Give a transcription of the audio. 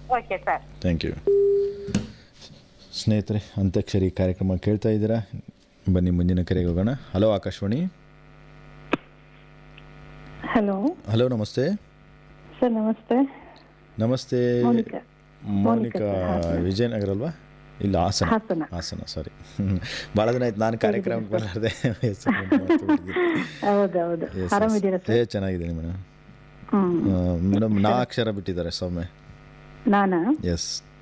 Okay sir thank you ಸ್ನೇಹಿತರೆ ಅಂತ್ಯಾಕ್ಷರಿ ಕಾರ್ಯಕ್ರಮ ಕೇಳ್ತಾ ಇದ್ದೀರಾ ಬನ್ನಿ ಮುಂದಿನ ಕರೆಗೆ ಹೋಗೋಣ ಹಲೋ ಆಕಾಶವಾಣಿ ಹಲೋ ಹಲೋ ನಮಸ್ತೆ ಸರ್ ನಮಸ್ತೆ ನಮಸ್ತೆ ಮೋನಿಕಾ ಮೋನಿಕಾ ವಿಜಯನಗರ ಅಲ್ವಾ ಇಲ್ಲ ಹಾಸನ ಹಾಸನ ಹಾಸನ ಸಾರಿ ಭಾಳ ದಿನ ಆಯ್ತು ನಾನು ಕಾರ್ಯಕ್ರಮಕ್ಕೆ ಬರಲಾರ್ದೆ ಹೆಸರು ನೆನ್ಪು ಮಾಡ್ಕೊಂಡಿದ್ದೀನಿ. ಹೌದೌದು Yes, yes. ಆರಾಮಿದ್ದೀರಾ ಏ ಸರ್ ಚೆನ್ನಾಗಿದ್ದೀನಿ ಮೇಡಮ್ ಹ್ಮ್ ಮೇಡಮ್ ನಾ ಅಕ್ಷರ ಬಿಟ್ಟಿದ್ದಾರೆ ಸೌಮ್ಯ ನಾನಾ ಎಸ್